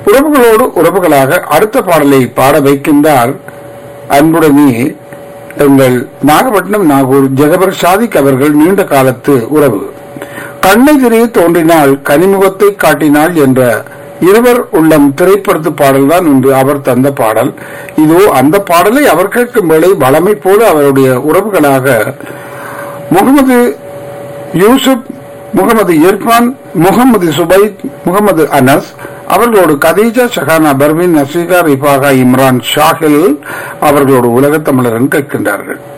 உறவுகளோடு உறவுகளாக அடுத்த பாடலை பாட வைக்கின்றார் அன்புடனே எங்கள் நாகப்பட்டினம் நாகூர் ஜெகபர் சாதிக் அவர்கள் நீண்ட காலத்து உறவு கண்ணெதிரே தோன்றினால் கனிமுகத்தை காட்டினாள் என்ற இருவர் உள்ளம் திரைப்படத்து பாடல்தான் இன்று அவர் தந்த பாடல் இதோ அந்த பாடலை அவர் கேட்கும் வேளை வளமை போல அவருடைய உறவுகளாக முகமது யூசுப் முகமது இர்பான் முகமது சுபைத் முகமது அனஸ் அவர்களோடு கதீஜா ஷஹானா பர்வின் நசீகா ரிபாகா இம்ரான் ஷாஹில் அவர்களோடு உலகத் தமிழரன் கேட்கின்றார்கள்